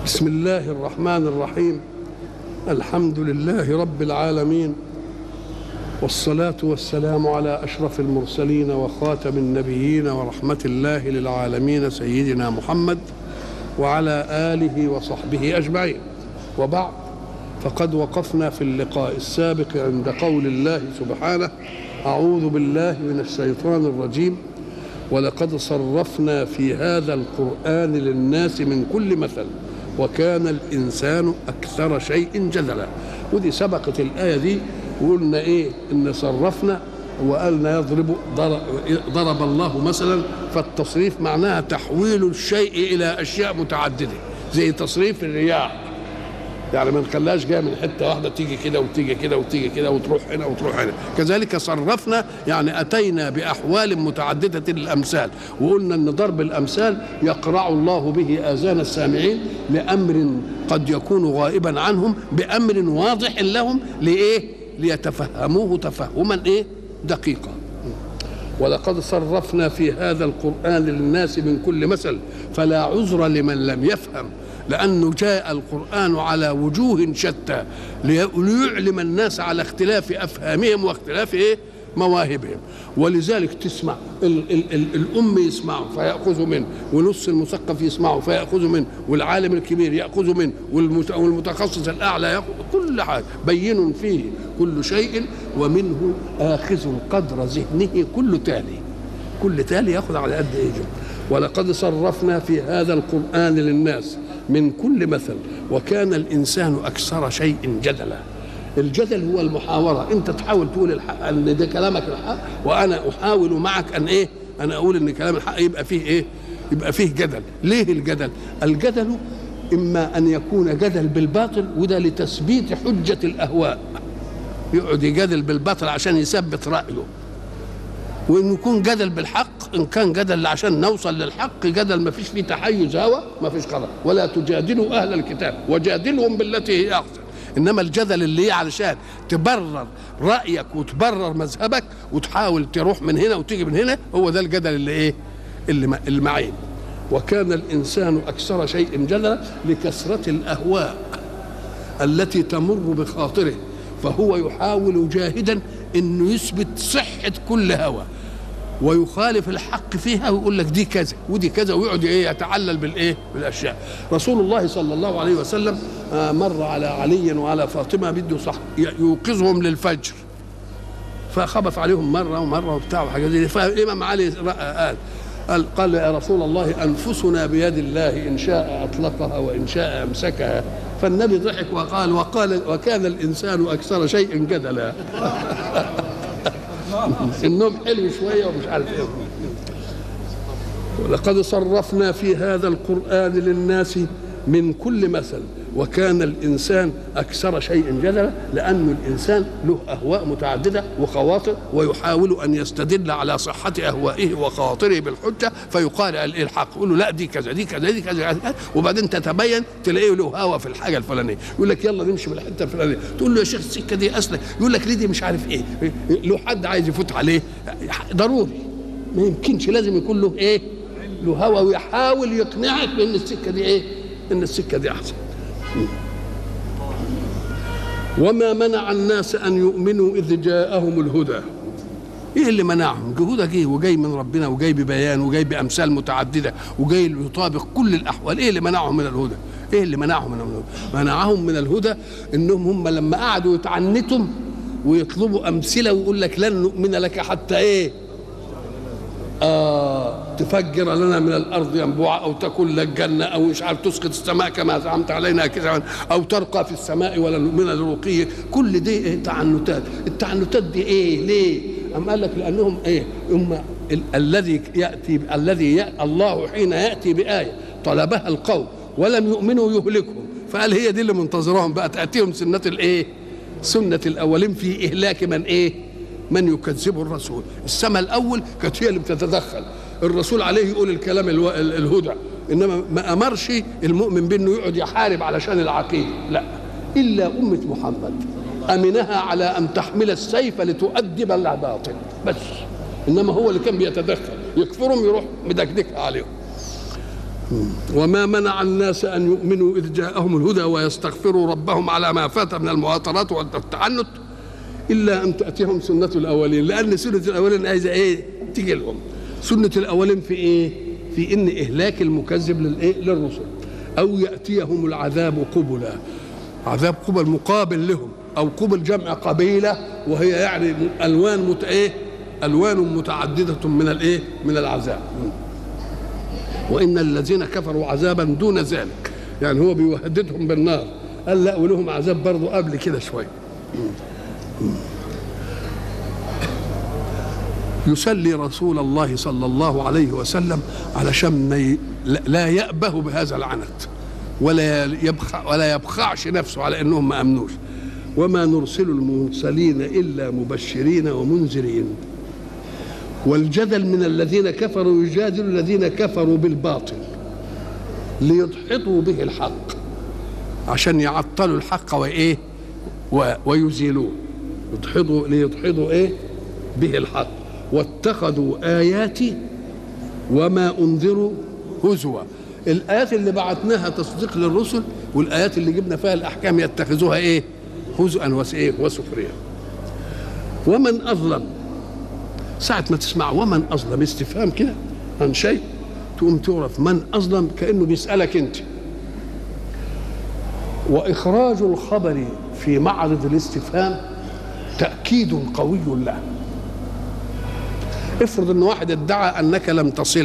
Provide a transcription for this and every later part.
بسم الله الرحمن الرحيم الحمد لله رب العالمين والصلاة والسلام على أشرف المرسلين وخاتم النبيين ورحمة الله للعالمين سيدنا محمد وعلى آله وصحبه أجمعين وبعد فقد وقفنا في اللقاء السابق عند قول الله سبحانه أعوذ بالله من الشيطان الرجيم ولقد صرفنا في هذا القرآن للناس من كل مثل وكان الإنسان أكثر شيء جدلا ودي سبقت الآية دي وقلنا إيه إن صرفنا وقالنا يضرب ضرب, ضرب الله مثلا فالتصريف معناها تحويل الشيء إلى أشياء متعددة زي تصريف الرياح يعني ما نخليهاش جايه من حته واحده تيجي كده وتيجي كده وتيجي كده وتروح هنا وتروح هنا كذلك صرفنا يعني اتينا باحوال متعدده الامثال وقلنا ان ضرب الامثال يقرع الله به اذان السامعين لامر قد يكون غائبا عنهم بامر واضح لهم لايه ليتفهموه تفهما ايه دقيقا ولقد صرفنا في هذا القرآن للناس من كل مثل فلا عذر لمن لم يفهم لأنه جاء القرآن على وجوه شتى ليعلم الناس على اختلاف أفهامهم واختلاف إيه مواهبهم ولذلك تسمع ال ال ال الأم يسمعه فيأخذ منه ونص المثقف يسمعه فيأخذ منه والعالم الكبير يأخذ منه والمتخصص الأعلى يأخذ كل حاجة بين فيه كل شيء ومنه آخذ قدر ذهنه كل تالي كل تالي يأخذ على قد إيه ولقد صرفنا في هذا القرآن للناس من كل مثل وكان الإنسان أكثر شيء جدلا الجدل هو المحاورة أنت تحاول تقول الحق أن ده كلامك الحق وأنا أحاول معك أن إيه أنا أقول أن كلام الحق يبقى فيه إيه يبقى فيه جدل ليه الجدل الجدل إما أن يكون جدل بالباطل وده لتثبيت حجة الأهواء يقعد يجادل بالباطل عشان يثبت رأيه وإن يكون جدل بالحق إن كان جدل عشان نوصل للحق جدل ما فيش فيه تحيز هوى ما فيش خلاص ولا تجادلوا أهل الكتاب وجادلهم بالتي هي أحسن انما الجدل اللي هي علشان تبرر رايك وتبرر مذهبك وتحاول تروح من هنا وتيجي من هنا هو ده الجدل اللي ايه اللي المعين وكان الانسان اكثر شيء جدلا لكثره الاهواء التي تمر بخاطره فهو يحاول جاهدا انه يثبت صحه كل هوى ويخالف الحق فيها ويقول لك دي كذا ودي كذا ويقعد ايه يتعلل بالايه بالاشياء رسول الله صلى الله عليه وسلم مر على علي وعلى فاطمه بده صح يوقظهم للفجر فخبط عليهم مره ومره وبتاع وحاجات دي فالامام علي قال قال قال يا رسول الله انفسنا بيد الله ان شاء اطلقها وان شاء امسكها فالنبي ضحك وقال وقال وكان الانسان اكثر شيء جدلا النوم حلو شويه ومش عارف ايه ولقد صرفنا في هذا القران للناس من كل مثل وكان الانسان اكثر شيء جدلا لان الانسان له اهواء متعدده وخواطر ويحاول ان يستدل على صحه اهوائه وخواطره بالحجه فيقال ايه الحق يقول له لا دي كذا دي كذا دي كذا وبعدين تتبين تلاقيه له هوى في الحاجه الفلانيه يقول لك يلا نمشي من الحته الفلانيه تقول له يا شيخ السكه دي اسلك يقول لك ليه دي مش عارف ايه له حد عايز يفوت عليه ضروري ما يمكنش لازم يكون له ايه له هوى ويحاول يقنعك بان السكه دي ايه ان السكه دي احسن وما منع الناس ان يؤمنوا اذ جاءهم الهدى ايه اللي منعهم جهودك جه وجاي من ربنا وجاي ببيان وجاي بامثال متعدده وجاي يطابق كل الاحوال ايه اللي منعهم من الهدى ايه اللي منعهم من الهدى منعهم من الهدى انهم هم لما قعدوا يتعنتم ويطلبوا امثله ويقول لك لن نؤمن لك حتى ايه آه تفجر لنا من الارض ينبوعا او تكون لك جنه او مش عارف تسقط السماء كما زعمت علينا كذا او ترقى في السماء ولا نؤمن لرقيه كل دي إيه تعنتات التعنتات دي ايه ليه أم قال لك لانهم ايه هم ال- الذي ياتي الذي يأ الله حين ياتي بايه طلبها القوم ولم يؤمنوا يهلكهم فقال هي دي اللي منتظرهم بقى تاتيهم سنه الايه سنه الاولين في اهلاك من ايه من يكذب الرسول السماء الاول كانت هي اللي بتتدخل الرسول عليه يقول الكلام الو... الهدى انما ما امرش المؤمن بانه يقعد يحارب علشان العقيده لا الا امه محمد امنها على ان تحمل السيف لتؤدب الباطل بس انما هو اللي كان بيتدخل يكفرهم يروح مدكدكها عليهم وما منع الناس ان يؤمنوا اذ جاءهم الهدى ويستغفروا ربهم على ما فات من المواطنات والتعنت الا ان تاتيهم سنه الاولين لان سنه الاولين عايزه ايه تيجي لهم سنه الاولين في ايه في ان اهلاك المكذب للايه للرسل او ياتيهم العذاب قبلا عذاب قبل مقابل لهم او قبل جمع قبيله وهي يعني الوان مت ايه الوان متعدده من الايه من العذاب وان الذين كفروا عذابا دون ذلك يعني هو بيهددهم بالنار قال لا ولهم عذاب برضه قبل كده شويه يسلي رسول الله صلى الله عليه وسلم علشان ما ي... لا يأبه بهذا العنت ولا يبخع ولا يبخعش نفسه على انهم ما امنوش وما نرسل المرسلين الا مبشرين ومنذرين والجدل من الذين كفروا يجادل الذين كفروا بالباطل ليدحضوا به الحق عشان يعطلوا الحق وايه ويزيلوه يدحضوا ليدحضوا ايه به الحق واتخذوا اياتي وما انذروا هزوا الايات اللي بعتناها تصديق للرسل والايات اللي جبنا فيها الاحكام يتخذوها ايه هزءا وايه وسخريا ومن اظلم ساعة ما تسمع ومن أظلم استفهام كده عن شيء تقوم تعرف من أظلم كأنه بيسألك أنت وإخراج الخبر في معرض الاستفهام تأكيد قوي له افرض ان واحد ادعى انك لم تصل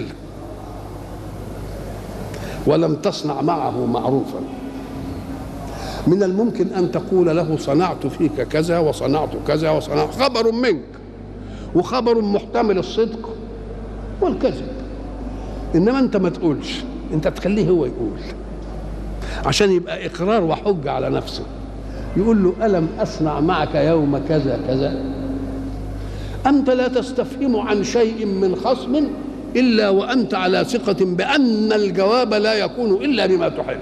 ولم تصنع معه معروفا من الممكن ان تقول له صنعت فيك كذا وصنعت كذا وصنعت خبر منك وخبر محتمل الصدق والكذب انما انت ما تقولش انت تخليه هو يقول عشان يبقى اقرار وحجه على نفسه يقول له الم اصنع معك يوم كذا كذا انت لا تستفهم عن شيء من خصم الا وانت على ثقه بان الجواب لا يكون الا لما تحب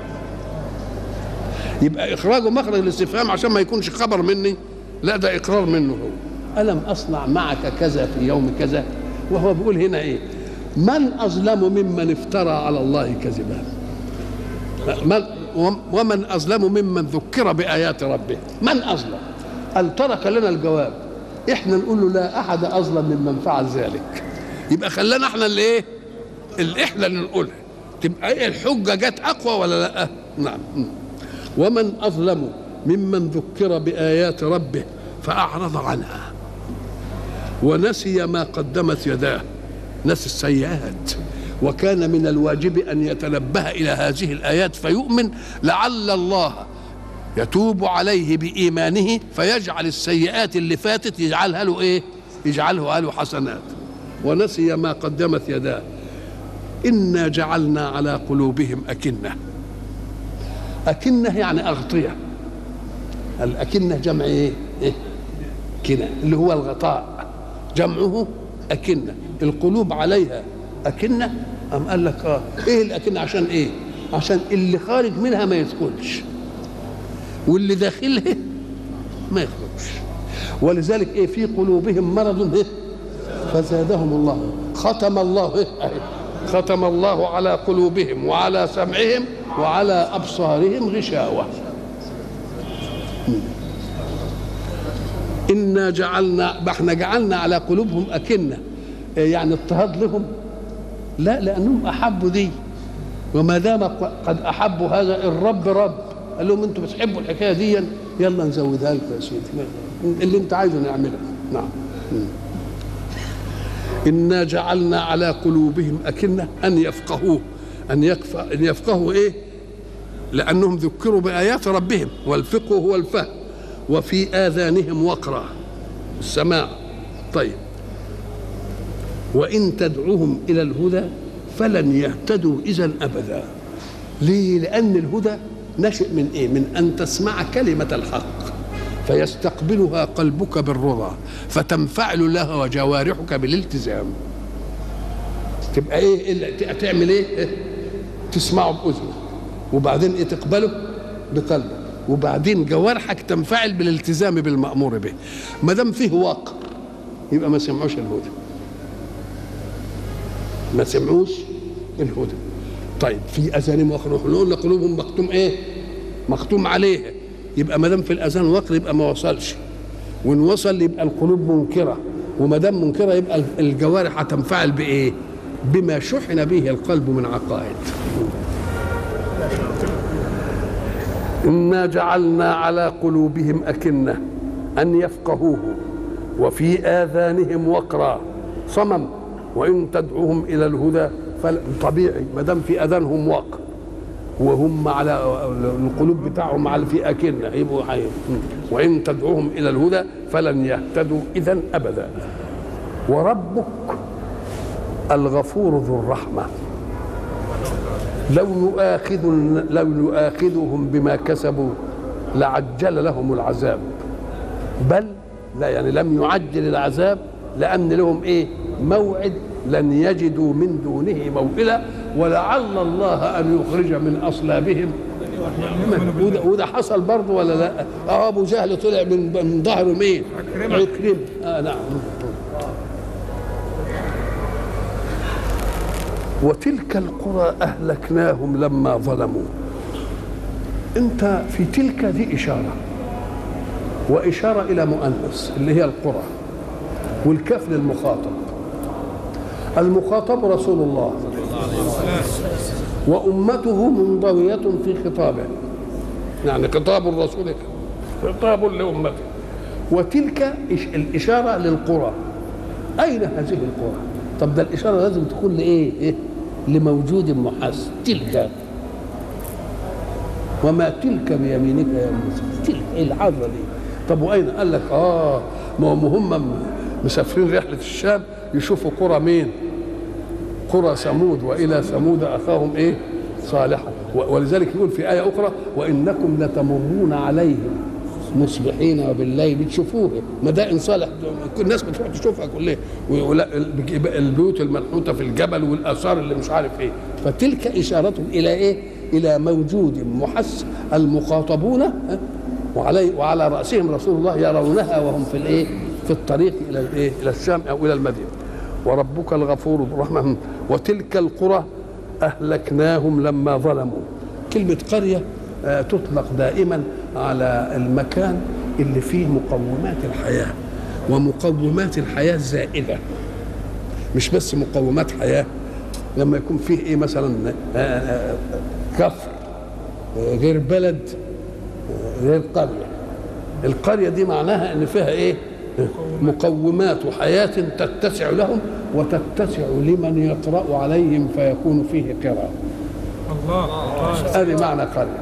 يبقى اخراجه مخرج الاستفهام عشان ما يكونش خبر مني لا ده اقرار منه هو ألم أصنع معك كذا في يوم كذا وهو بيقول هنا إيه من أظلم ممن افترى على الله كذبا من ومن أظلم ممن ذكر بآيات ربه من أظلم قال ترك لنا الجواب احنا نقول له لا أحد أظلم ممن فعل ذلك يبقى خلانا احنا اللي ايه اللي احنا اللي نقولها تبقى ايه الحجة جت أقوى ولا لا نعم ومن أظلم ممن ذكر بآيات ربه فأعرض عنها ونسي ما قدمت يداه نسي السيئات وكان من الواجب ان يتنبه الى هذه الايات فيؤمن لعل الله يتوب عليه بايمانه فيجعل السيئات اللي فاتت يجعلها له ايه؟ يجعلها له حسنات ونسي ما قدمت يداه انا جعلنا على قلوبهم اكنه اكنه يعني اغطيه الاكنه جمع ايه؟ إيه؟ كنه اللي هو الغطاء جمعه أكنة القلوب عليها أكنة أم قال لك آه إيه الأكنة عشان إيه عشان اللي خارج منها ما يدخلش واللي داخلها ما يخرجش ولذلك إيه في قلوبهم مرض إيه فزادهم الله ختم الله إيه ختم الله على قلوبهم وعلى سمعهم وعلى أبصارهم غشاوة إنا جعلنا احنا جعلنا على قلوبهم أكنة يعني اضطهاد لهم لا لأنهم أحبوا دي وما دام قد أحبوا هذا الرب رب قال لهم أنتم بتحبوا الحكاية دي يلا نزودها لكم يا سيدي اللي أنت عايزه نعمله نعم إنا جعلنا على قلوبهم أكنة أن يفقهوه أن يكفى أن يفقهوا إيه؟ لأنهم ذكروا بآيات ربهم والفقه هو الفهم وفي آذانهم وقرا السماع طيب وإن تدعوهم إلى الهدى فلن يهتدوا إذا أبدا ليه؟ لأن الهدى نشئ من إيه؟ من أن تسمع كلمة الحق فيستقبلها قلبك بالرضا فتنفعل لها وجوارحك بالالتزام تبقى ايه تعمل ايه تسمعه باذنك وبعدين ايه تقبله بقلبك وبعدين جوارحك تنفعل بالالتزام بالمامور به ما دام فيه واقع يبقى ما سمعوش الهدى ما سمعوش الهدى طيب في اذانهم وقر احنا قلنا قلوبهم مختوم ايه مختوم عليها يبقى ما دام في الاذان وقر يبقى ما وصلش وان وصل يبقى القلوب منكره وما دام منكره يبقى الجوارح هتنفعل بايه بما شحن به القلب من عقائد انا جعلنا على قلوبهم اكنه ان يفقهوه وفي اذانهم وقرا صمم وان تدعوهم الى الهدى فطبيعي ما دام في اذانهم وقر وهم على القلوب بتاعهم على في اكنه يبقوا حي وان تدعوهم الى الهدى فلن يهتدوا اذا ابدا وربك الغفور ذو الرحمه لو يؤاخذ لو يؤاخذهم بما كسبوا لعجل لهم العذاب بل لا يعني لم يعجل العذاب لان لهم ايه موعد لن يجدوا من دونه موئلا ولعل الله ان يخرج من اصلابهم وده, وده حصل برضه ولا لا؟ اه ابو جهل طلع من من ظهره مين؟ عكرمه اه نعم وتلك القرى اهلكناهم لما ظلموا انت في تلك دي اشاره واشاره الى مؤنث اللي هي القرى والكاف للمخاطب المخاطب رسول الله وأمته منضوية في خطابه يعني خطاب الرسول خطاب لأمته وتلك الإشارة للقرى أين هذه القرى طب ده الإشارة لازم تكون لإيه إيه؟ لموجود محس تلك وما تلك بيمينك يا موسى تلك إيه العذرة دي طب وأين قال لك آه ما هم مسافرين رحلة الشام يشوفوا قرى مين قرى ثمود والى ثمود اخاهم ايه صالحا ولذلك يقول في ايه اخرى وانكم لتمرون عليهم مصبحين وبالليل بتشوفوه مدائن صالح الناس بتروح تشوفها كلها البيوت المنحوته في الجبل والاثار اللي مش عارف ايه فتلك اشاره الى ايه الى موجود محس المخاطبون وعلي وعلى راسهم رسول الله يرونها وهم في الايه في الطريق الى الايه الى الشام او الى المدينه وربك الغفور ذو الرحمه وتلك القرى اهلكناهم لما ظلموا كلمه قريه تطلق دائما على المكان اللي فيه مقومات الحياه ومقومات الحياه زائده مش بس مقومات حياه لما يكون فيه ايه مثلا كفر غير بلد غير قريه القريه دي معناها ان فيها ايه مقومات حياة تتسع لهم وتتسع لمن يقرأ عليهم فيكون فيه قراءة الله هذه معنى قرية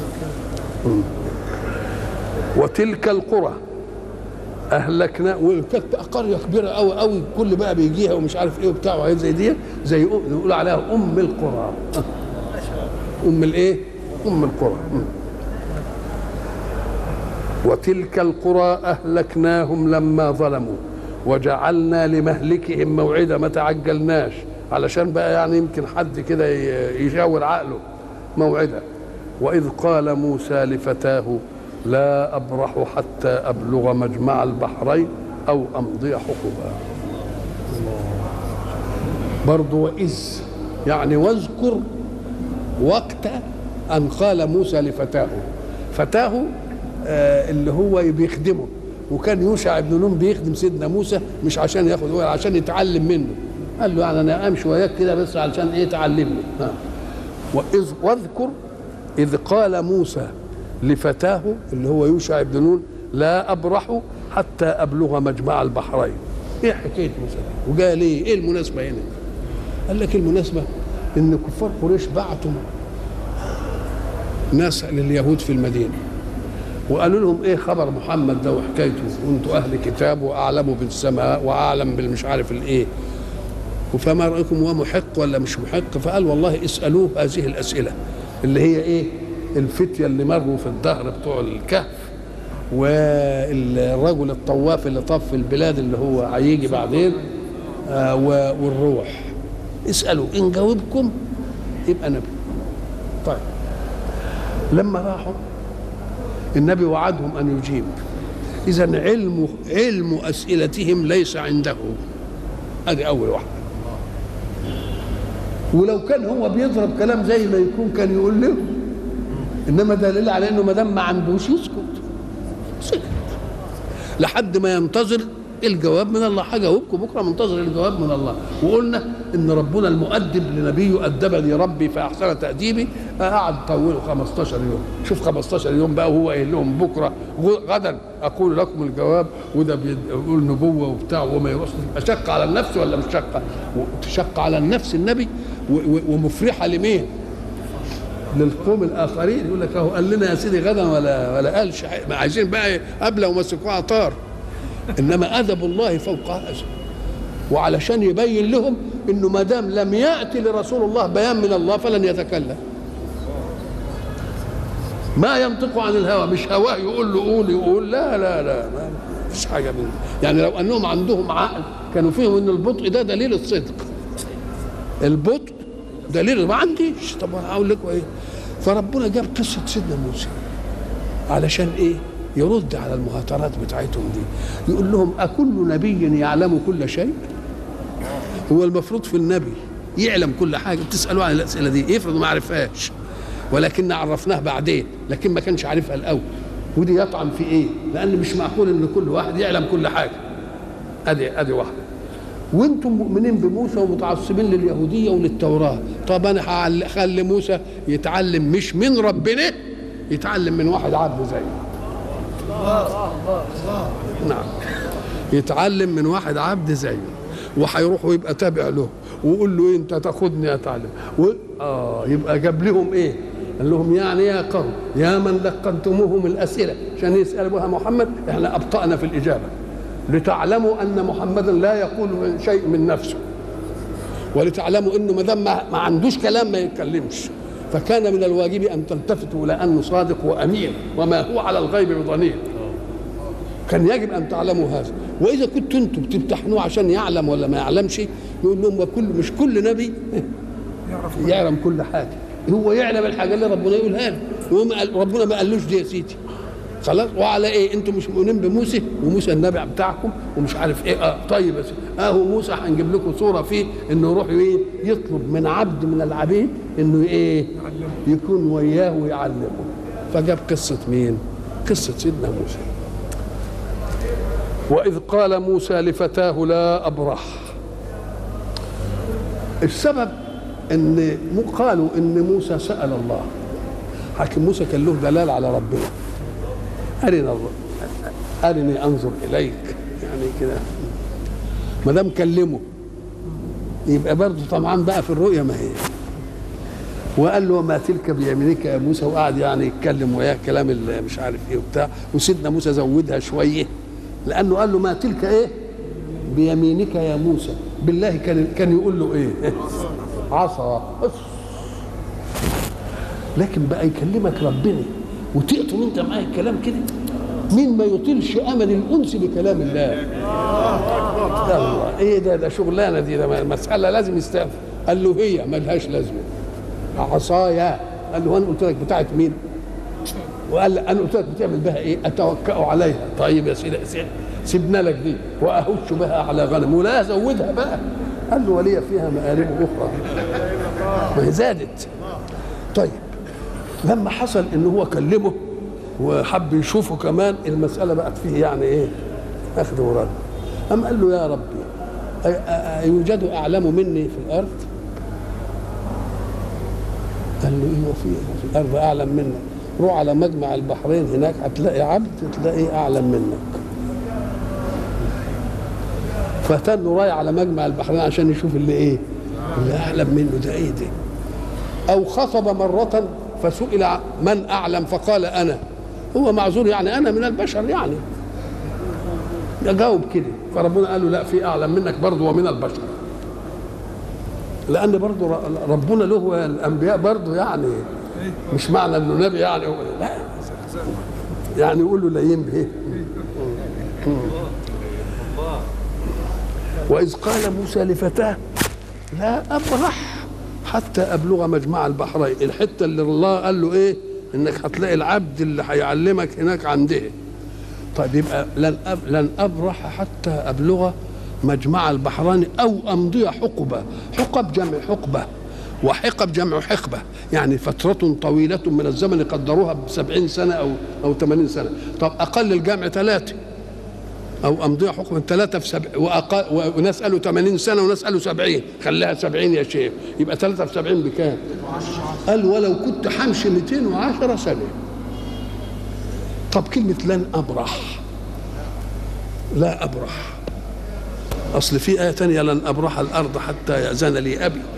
وتلك القرى أهلكنا وكانت قرية كبيرة أوي أوي كل بقى بيجيها ومش عارف إيه وبتاع وحاجات زي دي زي نقول عليها أم القرى أم الإيه؟ أم القرى وتلك القرى اهلكناهم لما ظلموا وجعلنا لمهلكهم موعدا ما تعجلناش علشان بقى يعني يمكن حد كده يشاور عقله موعدا واذ قال موسى لفتاه لا ابرح حتى ابلغ مجمع البحرين او امضي حقبا برضو واذ يعني واذكر وقت ان قال موسى لفتاه فتاه اللي هو بيخدمه وكان يوشع بن نون بيخدم سيدنا موسى مش عشان ياخد هو عشان يتعلم منه قال له يعني انا امشي وياك كده بس علشان ايه تعلمني ها واذ واذكر اذ قال موسى لفتاه اللي هو يوشع بن نون لا ابرح حتى ابلغ مجمع البحرين ايه حكايه موسى وقال ايه ايه المناسبه هنا قال لك المناسبه ان كفار قريش بعتوا ناس لليهود في المدينه وقالوا لهم ايه خبر محمد ده وحكايته وانتوا اهل كتاب واعلموا بالسماء واعلم بالمش عارف الايه فما رايكم هو محق ولا مش محق فقال والله اسالوه هذه الاسئله اللي هي ايه الفتيه اللي مروا في الدهر بتوع الكهف والرجل الطواف اللي طاف في البلاد اللي هو هيجي بعدين آه والروح اسالوا ان جاوبكم يبقى نبي طيب لما راحوا النبي وعدهم ان يجيب اذا علم علم اسئلتهم ليس عنده هذه اول واحده ولو كان هو بيضرب كلام زي ما يكون كان يقول لهم انما دليل على انه ما دام ما عندوش يسكت سكت لحد ما ينتظر الجواب من الله هجاوبكم بكره منتظر الجواب من الله وقلنا ان ربنا المؤدب لنبيه ادبني ربي فاحسن تاديبي قعد طوله 15 يوم شوف 15 يوم بقى وهو قايل لهم بكره غدا اقول لكم الجواب وده بيقول نبوه وبتاع وما يروحش اشق على النفس ولا مش شقه تشق على النفس النبي ومفرحه لمين؟ للقوم الاخرين يقول لك اهو قال لنا يا سيدي غدا ولا ولا قالش ما عايزين بقى قبله ومسكوها طار انما ادب الله فوق هذا وعلشان يبين لهم انه ما دام لم ياتي لرسول الله بيان من الله فلن يتكلم ما ينطق عن الهوى مش هواه يقول له قول يقول لا لا لا ما فيش حاجه منه يعني لو انهم عندهم عقل كانوا فيهم ان البطء ده دليل الصدق البطء دليل ما عنديش طب اقول لكم ايه فربنا جاب قصه سيدنا موسى علشان ايه يرد على المهاترات بتاعتهم دي يقول لهم أكل نبي يعلم كل شيء هو المفروض في النبي يعلم كل حاجة بتسألوا عن الأسئلة دي يفرض ما عرفهاش ولكن عرفناه بعدين لكن ما كانش عارفها الأول ودي يطعن في إيه لأن مش معقول إن كل واحد يعلم كل حاجة أدي أدي واحدة وانتم مؤمنين بموسى ومتعصبين لليهوديه وللتوراه طب انا هخلي موسى يتعلم مش من ربنا يتعلم من واحد عبد زيه نعم يتعلم من واحد عبد زيه وهيروح ويبقى تابع له ويقول له إيه انت تاخدني اتعلم و... اه يبقى جاب لهم ايه قال لهم يعني يا قوم يا من لقنتموهم الاسئله عشان يسال بها محمد احنا ابطانا في الاجابه لتعلموا ان محمدا لا يقول من شيء من نفسه ولتعلموا انه ما دام ما عندوش كلام ما يتكلمش فكان من الواجب ان تلتفتوا الى انه صادق وامين وما هو على الغيب بضنين كان يجب ان تعلموا هذا واذا كنتوا انتم بتمتحنوه عشان يعلم ولا ما يعلمش يقول لهم وكل مش كل نبي يعلم كل حاجه هو يعلم الحاجه اللي ربنا يقولها له ربنا ما قالوش دي يا سيدي خلاص وعلى ايه انتم مش مؤمنين بموسى وموسى النبي بتاعكم ومش عارف ايه اه طيب بس اهو موسى هنجيب لكم صوره فيه انه يروح ايه يطلب من عبد من العبيد انه ايه يكون وياه ويعلمه فجاب قصه مين قصه سيدنا موسى واذ قال موسى لفتاه لا ابرح السبب ان قالوا ان موسى سال الله حكم موسى كان له دلال على ربنا أرنا أرني أنظر إليك يعني كده ما دام كلمه يبقى برضه طبعا بقى في الرؤيا ما هي وقال له ما تلك بيمينك يا موسى وقعد يعني يتكلم وياه كلام اللي مش عارف ايه وبتاع وسيدنا موسى زودها شويه لانه قال له ما تلك ايه بيمينك يا موسى بالله كان كان يقول له ايه عصا لكن بقى يكلمك ربنا وتقطم انت معاه الكلام كده مين ما يطيلش امل الانس بكلام الله الله ايه ده ده شغلانه دي ده مساله لازم يستقبل قال له هي ملهاش لازمه عصايا قال له انا قلت لك بتاعت مين وقال انا قلت لك بتعمل بها ايه اتوكا عليها طيب يا سيدي سيبنا لك دي واهش بها على غنم ولا ازودها بقى قال له ولي فيها مآرب اخرى ما هي زادت طيب لما حصل ان هو كلمه وحب يشوفه كمان المساله بقت فيه يعني ايه اخذ ورد أم قال له يا ربي يوجد اعلم مني في الارض قال له ايه في في الارض اعلم منك روح على مجمع البحرين هناك هتلاقي عبد تلاقيه اعلم منك فتن رايح على مجمع البحرين عشان يشوف اللي ايه اللي اعلم منه ده ايه ده او خطب مره فسئل من اعلم فقال انا هو معذور يعني انا من البشر يعني جاوب كده فربنا قال له لا في اعلم منك برضه ومن البشر لان برضه ربنا له الانبياء برضه يعني مش معنى انه نبي يعني لا يعني يقول له لا ينبه واذ قال موسى لفتاه لا ابرح حتى ابلغ مجمع البحرين الحته اللي الله قال له ايه انك هتلاقي العبد اللي هيعلمك هناك عنده طيب يبقى لن أب لن ابرح حتى ابلغ مجمع البحرين او امضي حقبه حقب جمع حقبه وحقب جمع حقبة يعني فترة طويلة من الزمن قدروها بسبعين سنة أو أو ثمانين سنة طب أقل الجمع ثلاثة أو أمضية حكم ثلاثة في سبع وأقل وناس قالوا 80 سنة وناس قالوا 70 خليها 70 يا شيخ يبقى ثلاثة في 70 بكام؟ قال ولو كنت حمشي 210 سنة طب كلمة لن أبرح لا أبرح أصل في آية تانية لن أبرح الأرض حتى يأذن لي أبي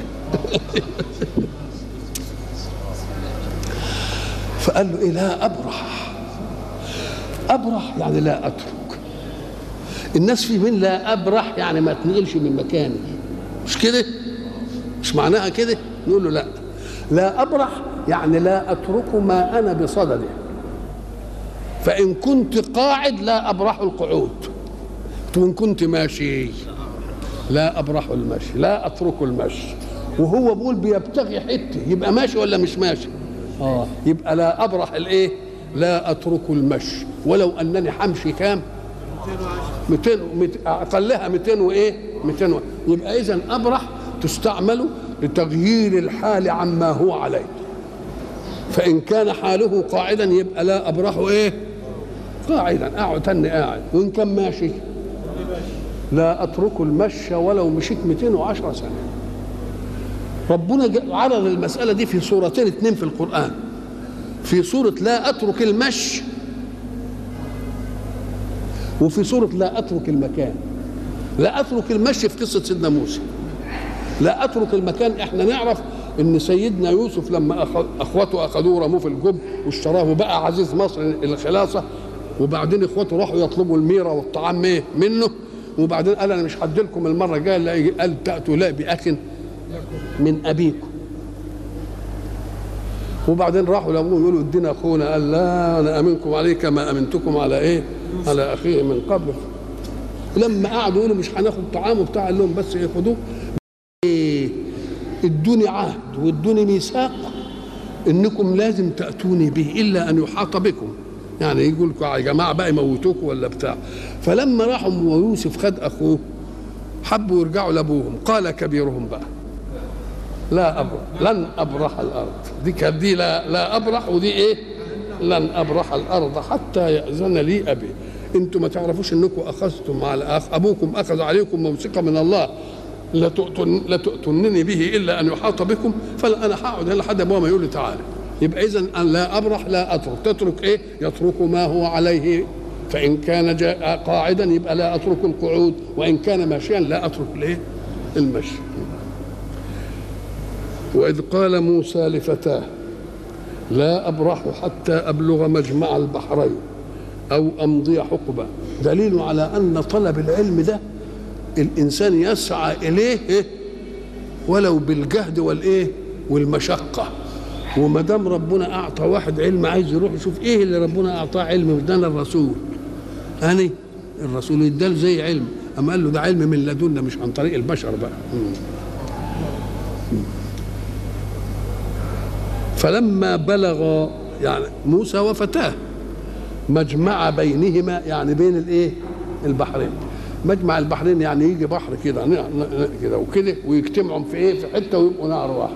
فقال له إيه لا أبرح أبرح يعني لا أترك الناس في من لا أبرح يعني ما تنقلش من مكاني مش كده مش معناها كده نقول له لا لا أبرح يعني لا أترك ما أنا بصدده فإن كنت قاعد لا أبرح القعود وإن كنت ماشي لا أبرح المشي لا أترك المشي وهو بيقول بيبتغي حته يبقى ماشي ولا مش ماشي اه يبقى لا ابرح الايه لا اترك المشي ولو انني حمشي كام 200 اقلها 200 وايه 200 و... يبقى اذا ابرح تستعمل لتغيير الحال عما هو عليه فان كان حاله قاعدا يبقى لا ابرح ايه قاعدا اقعد تاني قاعد وان كان ماشي لا اترك المشي ولو مشيت 210 سنه ربنا عرض المسألة دي في سورتين اتنين في القرآن في سورة لا أترك المشي وفي سورة لا أترك المكان لا أترك المشي في قصة سيدنا موسى لا أترك المكان احنا نعرف ان سيدنا يوسف لما اخوته اخذوه رموه في الجب واشتراه وبقى عزيز مصر الخلاصه وبعدين اخوته راحوا يطلبوا الميره والطعام ايه منه وبعدين قال انا مش هدي لكم المره الجايه قال تاتوا لا باخ من ابيكم وبعدين راحوا لابوه يقولوا ادينا اخونا قال لا انا امنكم عليه كما امنتكم على ايه؟ على اخيه من قبل لما قعدوا يقولوا مش هناخد طعام وبتاع قال لهم بس ياخدوه إيه ادوني عهد وادوني ميثاق انكم لازم تاتوني به الا ان يحاط بكم يعني يقول لكم يا جماعه بقى يموتوكم ولا بتاع فلما راحوا ويوسف خد اخوه حبوا يرجعوا لابوهم قال كبيرهم بقى لا أبرح لن أبرح الأرض دي كانت دي لا, لا أبرح ودي إيه لن أبرح الأرض حتى يأذن لي أبي أنتم ما تعرفوش أنكم أخذتم على أخ أبوكم أخذ عليكم موثقة من الله لا تؤتن لا تؤتنني به إلا أن يحاط بكم فلا أنا هقعد لحد أبوه ما يقول لي تعالى يبقى إذا أن لا أبرح لا أترك تترك إيه يترك ما هو عليه فإن كان جاء قاعدا يبقى لا أترك القعود وإن كان ماشيا لا أترك الإيه المشي وإذ قال موسى لفتاه لا أبرح حتى أبلغ مجمع البحرين أو أمضي حقبة دليل على أن طلب العلم ده الإنسان يسعى إليه إيه؟ ولو بالجهد والإيه والمشقة وما دام ربنا أعطى واحد علم عايز يروح يشوف إيه اللي ربنا أعطاه علم مش ده الرسول أنا الرسول يدال زي علم أما قال له ده علم من لدنا مش عن طريق البشر بقى فلما بلغ يعني موسى وفتاه مجمع بينهما يعني بين الايه البحرين مجمع البحرين يعني يجي بحر كده كده وكده ويجتمعوا في ايه في حته ويبقوا نهر واحد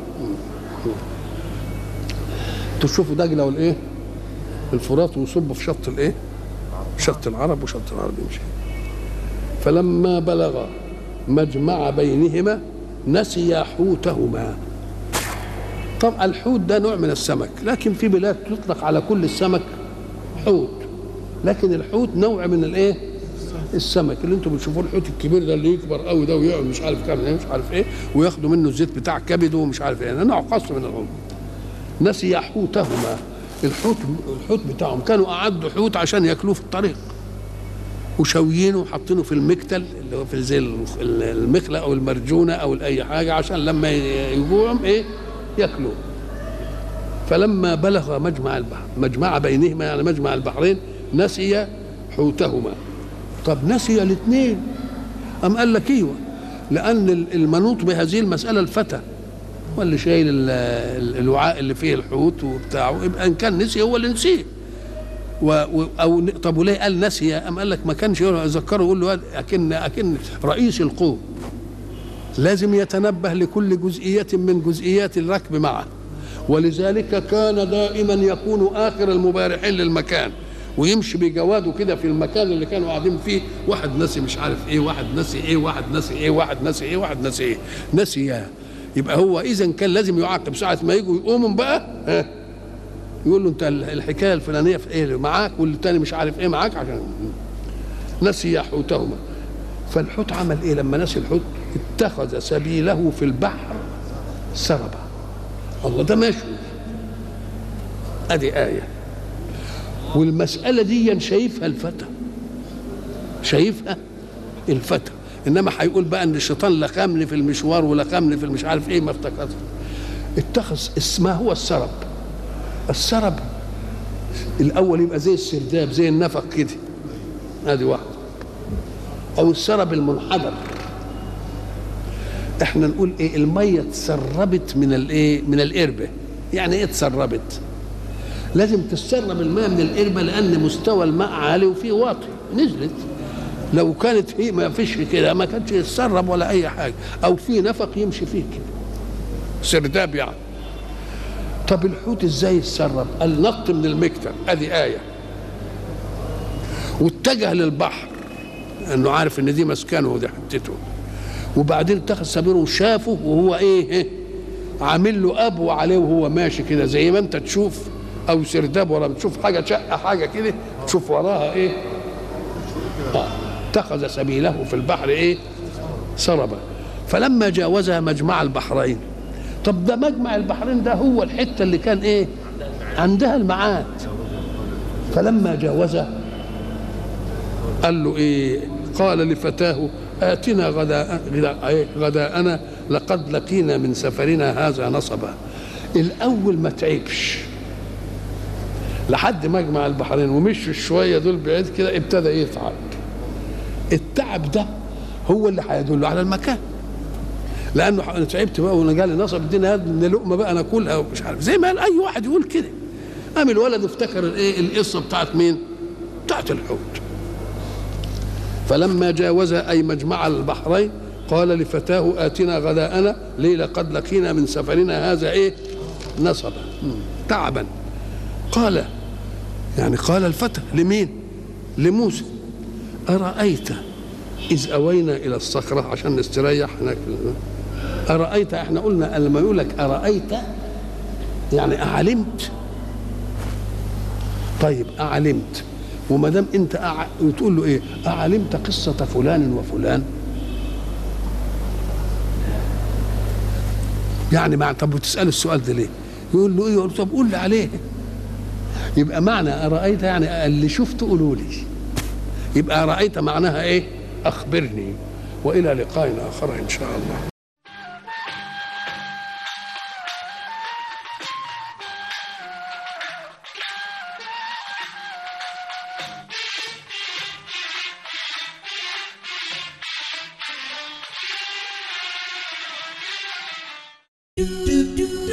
تشوفوا دجله والايه الفرات ويصبوا في شط الايه شط العرب وشط العرب يمشي فلما بلغ مجمع بينهما نسيا حوتهما طب الحوت ده نوع من السمك لكن في بلاد تطلق على كل السمك حوت لكن الحوت نوع من الايه السمك اللي انتم بتشوفوه الحوت الكبير ده اللي يكبر قوي ده ويقعد مش عارف كام مش عارف ايه وياخدوا منه الزيت بتاع كبده ومش عارف ايه ده نوع خاص من الحوت نسي حوتهما الحوت الحوت بتاعهم كانوا اعدوا حوت عشان ياكلوه في الطريق وشويينه وحاطينه في المكتل اللي هو في زي المخلة او المرجونه او اي حاجه عشان لما يجوعهم ايه ياكلوه فلما بلغ مجمع البحر مجمع بينهما يعني مجمع البحرين نسي حوتهما طب نسي الاثنين أم قال لك ايوه لأن المنوط بهذه المسألة الفتى واللي شايل الوعاء اللي فيه الحوت وبتاعه يبقى ان كان نسي هو اللي نسيه و او طب وليه قال نسي ام قال لك ما كانش يذكره يقول له اكن اكن رئيس القوم لازم يتنبه لكل جزئية من جزئيات الركب معه ولذلك كان دائما يكون آخر المبارحين للمكان ويمشي بجواده كده في المكان اللي كانوا قاعدين فيه واحد نسي مش عارف ايه واحد نسي ايه واحد نسي ايه واحد نسي ايه واحد نسي ايه نسي يبقى هو اذا كان لازم يعاقب ساعه ما يجوا يقوموا بقى ها يقول له انت الحكايه الفلانيه في ايه معاك والتاني مش عارف ايه معاك عشان نسي حوتهما فالحوت عمل ايه لما نسي الحوت اتخذ سبيله في البحر سربا الله ده ماشي ادي ايه والمساله دي شايفها الفتى شايفها الفتى انما هيقول بقى ان الشيطان لخمني في المشوار ولخمني في المش عارف ايه ما افتكرت اتخذ اسمه هو السرب السرب الاول يبقى زي السرداب زي النفق كده ادي واحده او السرب المنحدر احنا نقول ايه الميه اتسربت من الايه من القربه يعني ايه اتسربت لازم تسرب الماء من القربه لان مستوى الماء عالي وفيه واطي نزلت لو كانت هي ما فيش كده ما كانش يتسرب ولا اي حاجه او في نفق يمشي فيه كده سرداب يعني طب الحوت ازاي يتسرب قال نط من المكتب ادي ايه واتجه للبحر انه عارف ان دي مسكنه ودي حتته وبعدين اتخذ سبيله وشافه وهو ايه عامل له ابو عليه وهو ماشي كده زي ما انت تشوف او سرداب ولا بتشوف حاجه شقه حاجه كده تشوف وراها ايه آه. اتخذ سبيله في البحر ايه سربا فلما جاوزها مجمع البحرين طب ده مجمع البحرين ده هو الحته اللي كان ايه عندها المعاد فلما جاوزها قال له ايه قال لفتاه آتنا غداء غداء غداءنا لقد لقينا من سفرنا هذا نصبا الأول ما تعبش لحد مجمع البحرين ومشوا شوية دول بعيد كده ابتدى يتعب التعب ده هو اللي هيدل على المكان لانه انا تعبت بقى وانا جالي نصب ادينا ان لقمه بقى ناكلها ومش عارف زي ما قال اي واحد يقول كده قام الولد افتكر الايه القصه بتاعت مين؟ بتاعت الحوت فلما جاوز اي مجمع البحرين قال لفتاه اتنا غداءنا ليه لقد لقينا من سفرنا هذا ايه؟ نصبا تعبا قال يعني قال الفتى لمين؟ لموسى أرأيت إذ أوينا إلى الصخرة عشان نستريح هناك أرأيت احنا قلنا لما يقول لك أرأيت يعني أعلمت طيب أعلمت وما دام أنت أع... وتقول له إيه أعلمت قصة فلان وفلان يعني مع طب وتسأل السؤال ده ليه؟ يقول له إيه؟ يقول له طب قول لي عليه يبقى معنى أرأيت يعني اللي شفته قولوا لي يبقى رأيت معناها ايه أخبرني وإلى لقاء آخر إن شاء الله do do do